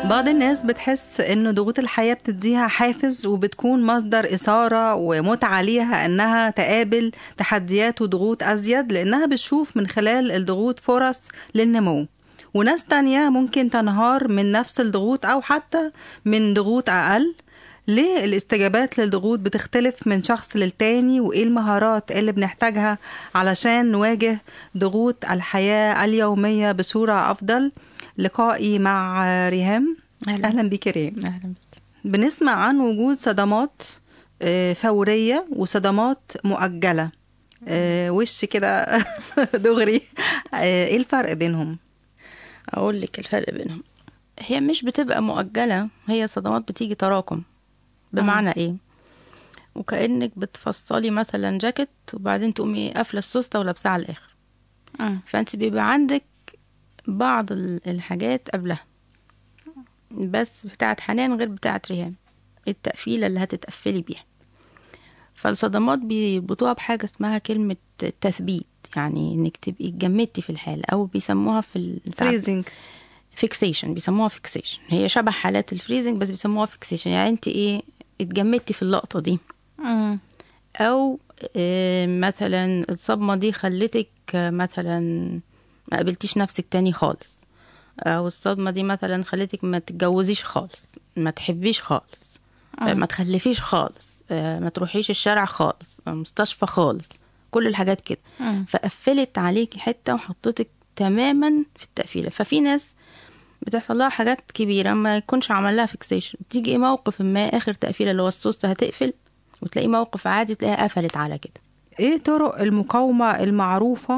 بعض الناس بتحس إن ضغوط الحياة بتديها حافز وبتكون مصدر إثارة ومتعة ليها إنها تقابل تحديات وضغوط أزيد لأنها بتشوف من خلال الضغوط فرص للنمو وناس تانية ممكن تنهار من نفس الضغوط أو حتى من ضغوط أقل ليه الاستجابات للضغوط بتختلف من شخص للتاني وإيه المهارات اللي بنحتاجها علشان نواجه ضغوط الحياة اليومية بصورة أفضل لقائي مع ريهام أهلا. أهلا بيك يا ريهام اهلا بك بنسمع عن وجود صدمات آه، فورية وصدمات مؤجلة آه، وش كده دغري آه، ايه الفرق بينهم اقول لك الفرق بينهم هي مش بتبقى مؤجله هي صدمات بتيجي تراكم بمعنى ايه وكانك بتفصلي مثلا جاكيت وبعدين تقومي قافله السوسته ولابساه على الاخر فانت بيبقى عندك بعض ال- الحاجات قبلها بس بتاعت حنان غير بتاعت ريهام التقفيلة اللي هتتقفلي بيها فالصدمات بيربطوها بحاجة اسمها كلمة تثبيت يعني انك تبقي اتجمدتي في الحالة او بيسموها في ال- فريزنج فيكسيشن بيسموها فيكسيشن هي شبه حالات الفريزنج بس بيسموها فيكسيشن يعني انت ايه اتجمدتي في اللقطة دي او آه، مثلا الصدمة دي خلتك آه، مثلا ما قابلتيش نفسك تاني خالص او الصدمة دي مثلا خلتك ما تتجوزيش خالص ما تحبيش خالص آه، ما تخلفيش خالص آه، ما تروحيش الشارع خالص آه، مستشفى خالص كل الحاجات كده فقفلت عليكي حتة وحطتك تماما في التقفيلة ففي ناس بتحصل لها حاجات كبيرة ما يكونش عمل لها فيكسيشن تيجي ايه موقف ما اخر تقفيلة اللي هو السوسته هتقفل وتلاقي موقف عادي تلاقيها قفلت على كده ايه طرق المقاومة المعروفة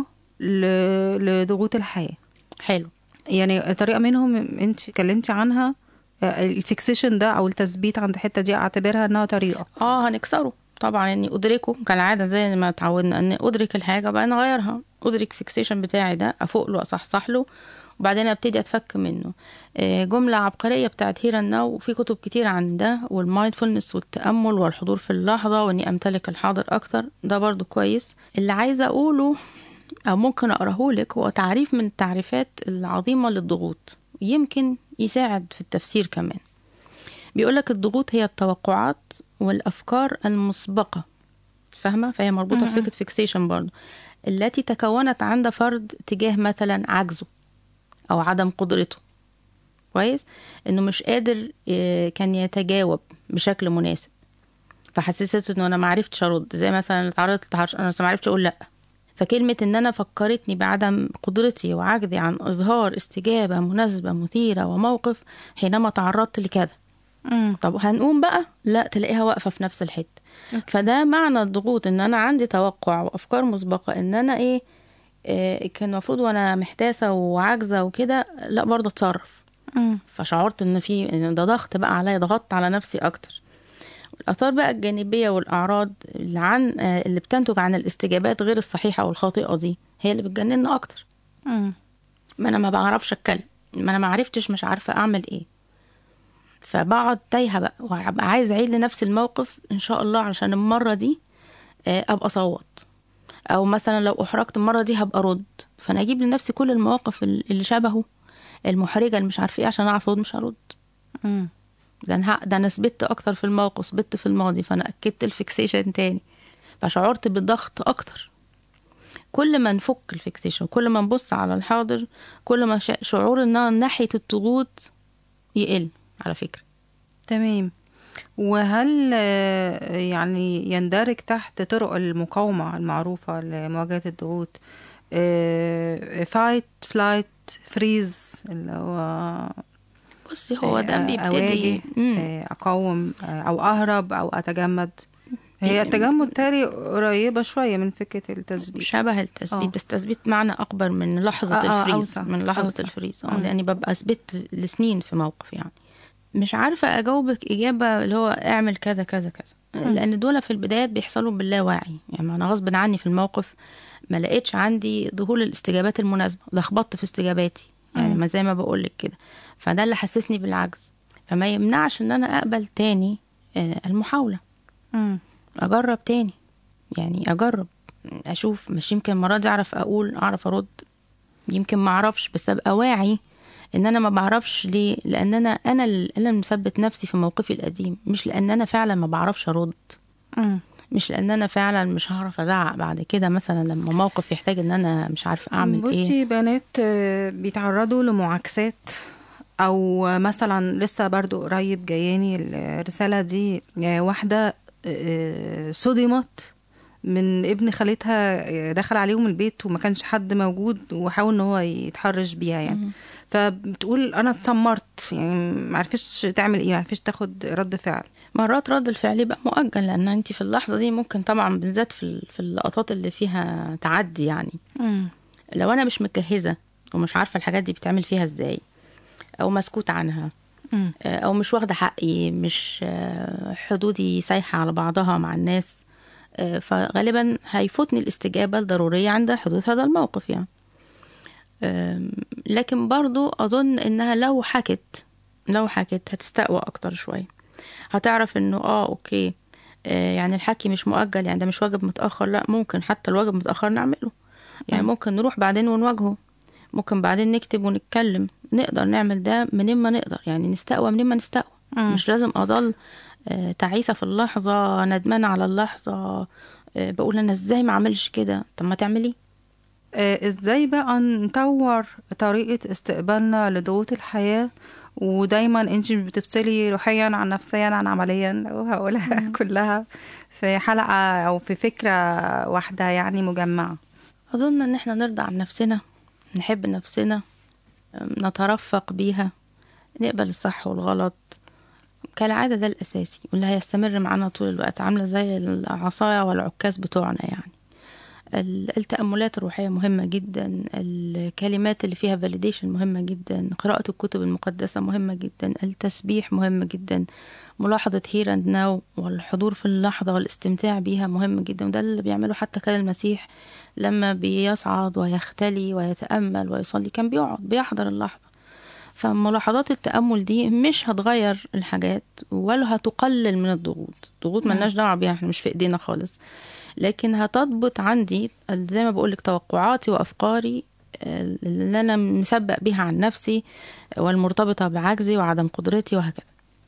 ل- لضغوط الحياة حلو يعني طريقة منهم انت اتكلمتي عنها آه، الفيكسيشن ده او التثبيت عند الحتة دي اعتبرها انها طريقة اه هنكسره طبعا اني ادركه كالعاده زي ما اتعودنا ان ادرك الحاجه بقى نغيرها ادرك فيكسيشن بتاعي ده افوق له اصحصح له وبعدين ابتدي اتفك منه آه، جمله عبقريه بتاعت هيرا ناو وفي كتب كتير عن ده والمايندفولنس والتامل والحضور في اللحظه واني امتلك الحاضر اكتر ده برضو كويس اللي عايزه اقوله او ممكن اقراهولك هو تعريف من التعريفات العظيمه للضغوط يمكن يساعد في التفسير كمان بيقولك الضغوط هي التوقعات والأفكار المسبقة فاهمة؟ فهي مربوطة بفكرة فيكسيشن برضه التي تكونت عند فرد تجاه مثلا عجزه أو عدم قدرته كويس إنه مش قادر آه، كان يتجاوب بشكل مناسب فحسست إنه أنا معرفتش أرد زي مثلا اتعرضت للتحرش أنا ما عرفتش أقول لأ فكلمة إن أنا فكرتني بعدم قدرتي وعجزي عن إظهار استجابة مناسبة مثيرة وموقف حينما تعرضت لكذا طب هنقوم بقى لا تلاقيها واقفه في نفس الحته فده معنى الضغوط ان انا عندي توقع وافكار مسبقه ان انا ايه آه، كان المفروض وانا محتاسه وعاجزه وكده لا برضه اتصرف فشعرت ان في ان ده ضغط بقى عليا ضغطت على نفسي اكتر الاثار بقى الجانبيه والاعراض اللي عن آه، اللي بتنتج عن الاستجابات غير الصحيحه والخاطئه دي هي اللي بتجننا اكتر ما انا ما بعرفش اتكلم ما انا ما عرفتش مش عارفه اعمل ايه فبقعد تايهه بقى وابقى عايز اعيد لنفس الموقف ان شاء الله علشان المره دي آه، ابقى صوت او مثلا لو احرجت المره دي هبقى رد فانا اجيب لنفسي كل المواقف ال- اللي شبهه المحرجه اللي مش عارفه ايه عشان اعرف ارد مش هرد ده انا ه- ده انا ثبت اكتر في الموقف ثبت في الماضي فانا اكدت الفيكسيشن تاني فشعرت بالضغط اكتر كل ما نفك الفيكسيشن كل ما نبص على الحاضر كل ما ش- شعورنا ناحيه الضغوط يقل على فكره تمام وهل آه، يعني يندرج تحت طرق المقاومة المعروفة لمواجهة الضغوط فايت فلايت فريز اللي هو بصي هو ده آه، بيبتدي أواجه مم. آه، أقاوم آه، أو أهرب أو أتجمد هي التجمد تالي قريبة شوية من فكرة التثبيت شبه التثبيت آه. بس تثبيت معنى اكبر من لحظه آه، آه، الفريز أوسع، من لحظه أوسع. الفريز اه مم. لاني ببقى اثبت لسنين في موقف يعني مش عارفه اجاوبك اجابه اللي هو اعمل كذا كذا كذا لان دول في البدايات بيحصلوا باللاوعي يعني انا غصب عني في الموقف ما لقيتش عندي ظهور الاستجابات المناسبه لخبطت في استجاباتي يعني ما زي ما بقول لك كده فده اللي حسسني بالعجز فما يمنعش ان انا اقبل تاني آه، المحاوله مم. اجرب تاني يعني اجرب اشوف مش يمكن المره دي اعرف اقول اعرف ارد يمكن ما اعرفش بس ابقى واعي ان انا ما بعرفش ليه لان انا انا اللي انا اللي مثبت نفسي في موقفي القديم مش لان انا فعلا ما بعرفش ارد مم. مش لان انا فعلا مش هعرف ازعق بعد كده مثلا لما موقف يحتاج ان انا مش عارفه اعمل بصي ايه بنات آه، بيتعرضوا لمعاكسات او مثلا لسه برضو قريب جاياني الرسالة دي آه، واحدة آه، صدمت من ابن خالتها آه، دخل عليهم البيت وما كانش حد موجود وحاول ان هو يتحرش بيها يعني فبتقول انا اتسمرت يعني ما عرفتش تعمل ايه ما عرفتش تاخد رد فعل مرات رد الفعل يبقى مؤجل لان انت في اللحظه دي ممكن طبعا بالذات في ال- في اللقطات اللي فيها تعدي يعني لو انا مش متجهزه ومش عارفه الحاجات دي بتعمل فيها ازاي او مسكوت عنها مم. آه، او مش واخده حقي مش آه، حدودي سايحه على بعضها مع الناس آه، فغالبا هيفوتني الاستجابه الضروريه عند حدوث هذا الموقف يعني آم، لكن برضو اظن انها لو حكت لو حكت هتستقوى اكتر شويه هتعرف انه اه اوكي آه، يعني الحكي مش مؤجل يعني ده مش واجب متاخر لا ممكن حتى الواجب متاخر نعمله يعني ممكن نروح بعدين ونواجهه ممكن بعدين نكتب ونتكلم نقدر نعمل ده منين ما نقدر يعني نستقوى منين ما نستقوى مم. مش لازم اضل آه، تعيسه في اللحظه ندمانه على اللحظه آه، بقول انا ازاي ما اعملش كده طب ما تعملي آه، ازاي بقى نطور طريقة استقبالنا لضغوط الحياة ودايما انت مش بتفصلي روحيا عن نفسيا عن عمليا وهقولها كلها في حلقة او في فكرة واحدة يعني مجمعة اظن ان احنا نرضى عن نفسنا نحب نفسنا آم، نترفق بيها نقبل الصح والغلط كالعادة ده الأساسي واللي هيستمر معانا طول الوقت عاملة زي العصاية والعكاز بتوعنا يعني ال- التأملات الروحية مهمة جدا الكلمات اللي فيها validation مهمة جدا قراءة الكتب المقدسة مهمة جدا التسبيح مهم جدا ملاحظة here and now والحضور في اللحظة والاستمتاع بيها مهم جدا وده اللي بيعمله حتى كان المسيح لما بيصعد ويختلي ويتأمل ويصلي كان بيقعد بيحضر اللحظة فملاحظات التأمل دي مش هتغير الحاجات ولا هتقلل من الضغوط ضغوط ملناش دعوة بيها احنا مش في ايدينا خالص لكن هتضبط عندي زي ما بقولك توقعاتي وأفكاري آه، اللي أنا مسبق بيها عن نفسي والمرتبطة بعجزي وعدم قدرتي وهكذا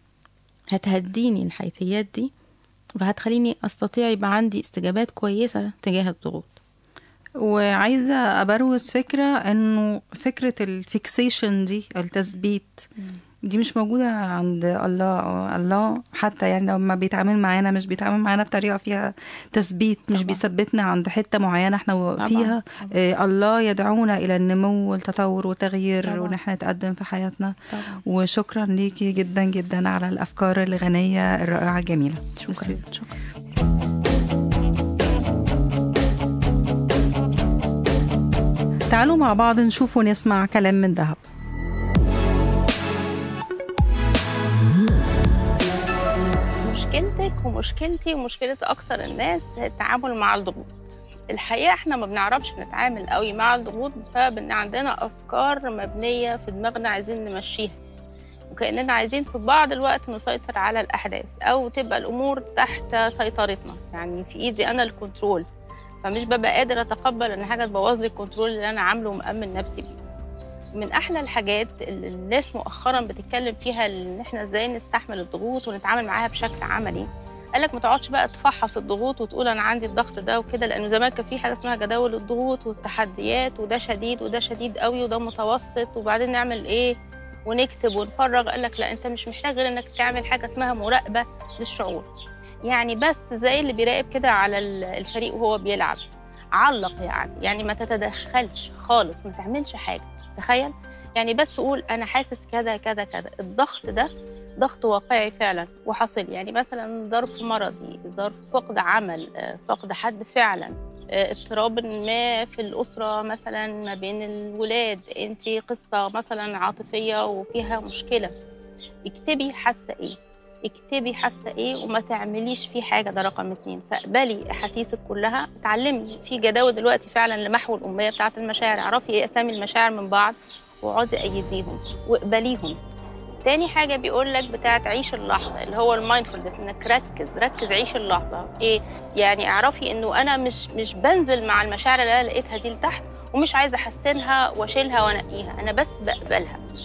هتهديني الحيثيات دي فهتخليني أستطيع يبقى عندي استجابات كويسة تجاه الضغوط وعايزة أبروز فكرة إنه فكرة الفيكسيشن دي التثبيت دي مش موجودة عند الله الله حتى يعني لما بيتعامل معانا مش بيتعامل معانا بطريقة فيها تثبيت مش طبعا. بيثبتنا عند حتة معينة احنا طبعا. فيها آه الله يدعونا إلى النمو والتطور والتغيير طبعا. وإن احنا نتقدم في حياتنا طبعا وشكرا ليكي جدا جدا على الأفكار الغنية الرائعة الجميلة شكرا شكرا تعالوا مع بعض نشوف ونسمع كلام من ذهب مشكلتك ومشكلتي ومشكلة أكتر الناس هي التعامل مع الضغوط الحقيقة احنا ما بنعرفش نتعامل قوي مع الضغوط بسبب ان عندنا أفكار مبنية في دماغنا عايزين نمشيها وكأننا عايزين في بعض الوقت نسيطر على الأحداث أو تبقى الأمور تحت سيطرتنا يعني في إيدي أنا الكنترول فمش ببقى قادر أتقبل إن حاجة تبوظ لي الكنترول اللي أنا عامله ومأمن نفسي بيه من احلى الحاجات اللي الناس مؤخرا بتتكلم فيها ان احنا ازاي نستحمل الضغوط ونتعامل معاها بشكل عملي قالك ما تقعدش بقى تفحص الضغوط وتقول انا عندي الضغط ده وكده لانه زمان كان في حاجه اسمها جداول الضغوط والتحديات وده شديد وده شديد قوي وده متوسط وبعدين نعمل ايه ونكتب ونفرغ قالك لا انت مش محتاج غير انك تعمل حاجه اسمها مراقبه للشعور يعني بس زي اللي بيراقب كده على الفريق وهو بيلعب علق يعني يعني ما تتدخلش خالص ما تعملش حاجه تخيل يعني بس قول انا حاسس كذا كذا كذا الضغط ده ضغط واقعي فعلا وحصل يعني مثلا ظرف مرضي ظرف فقد عمل آه، فقد حد فعلا آه، اضطراب ما في الأسرة مثلا ما بين الولاد انت قصة مثلا عاطفية وفيها مشكلة اكتبي حاسة ايه اكتبي حاسة ايه وما تعمليش فيه حاجة ده رقم اتنين فاقبلي احاسيسك كلها اتعلمي في جداول دلوقتي فعلا لمحو الأمية بتاعة المشاعر اعرفي ايه اسامي المشاعر من بعض واقعدي ايديهم واقبليهم تاني حاجة بيقول لك بتاعت عيش اللحظة اللي هو المايندفولنس انك ركز ركز عيش اللحظة ايه يعني اعرفي انه انا مش مش بنزل مع المشاعر اللي انا لقيتها دي لتحت ومش عايزة احسنها واشيلها وانقيها انا بس بقبلها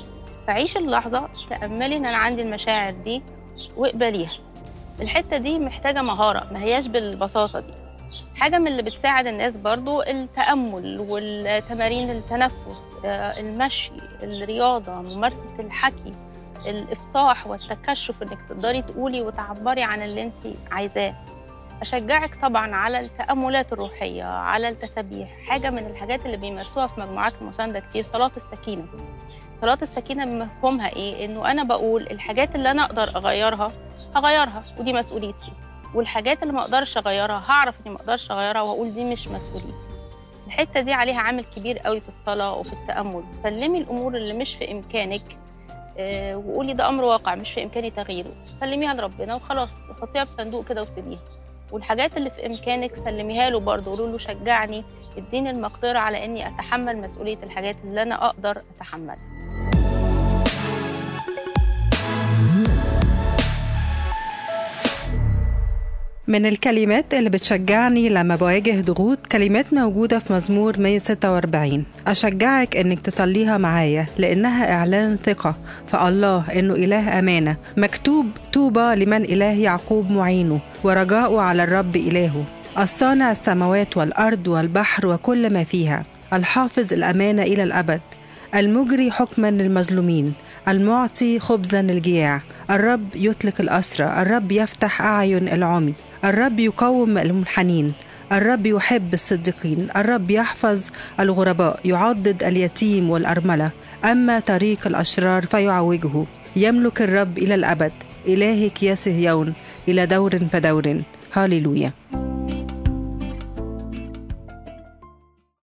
فعيش اللحظة تأملي إن أنا عندي المشاعر دي واقبليها الحتة دي محتاجة مهارة ما هياش بالبساطة دي حاجة من اللي بتساعد الناس برضو التأمل والتمارين التنفس آه، المشي الرياضة ممارسة الحكي الإفصاح والتكشف إنك تقدري تقولي وتعبري عن اللي أنت عايزاه أشجعك طبعا على التأملات الروحية على التسابيح حاجة من الحاجات اللي بيمارسوها في مجموعات المساندة كتير صلاة السكينة صلاة السكينة مفهومها إيه؟ إنه أنا بقول الحاجات اللي أنا أقدر أغيرها هغيرها ودي مسؤوليتي والحاجات اللي ما أقدرش أغيرها هعرف إني ما أقدرش أغيرها وهقول دي مش مسؤوليتي الحتة دي عليها عامل كبير قوي في الصلاة وفي التأمل سلمي الأمور اللي مش في إمكانك آه، وقولي ده أمر واقع مش في إمكاني تغييره سلميها لربنا وخلاص حطيها في صندوق كده وسيبيها والحاجات اللي في إمكانك سلميها له برضه قولوا له شجعني اديني المقدرة على إني أتحمل مسؤولية الحاجات اللي أنا أقدر أتحملها من الكلمات اللي بتشجعني لما بواجه ضغوط كلمات موجودة في مزمور 146 أشجعك إنك تصليها معايا لأنها إعلان ثقة فالله إنه إله أمانة مكتوب طوبى لمن إله يعقوب معينه ورجاؤه على الرب إلهه الصانع السماوات والأرض والبحر وكل ما فيها الحافظ الأمانة إلى الأبد المجري حكما للمظلومين المعطي خبزا للجياع الرب يطلق الأسرى الرب يفتح أعين العمي الرب يقوم المنحنين الرب يحب الصديقين الرب يحفظ الغرباء يعضد اليتيم والأرملة أما طريق الأشرار فيعوجه يملك الرب إلى الأبد إلهك يا صهيون إلى دور فدور هاليلويا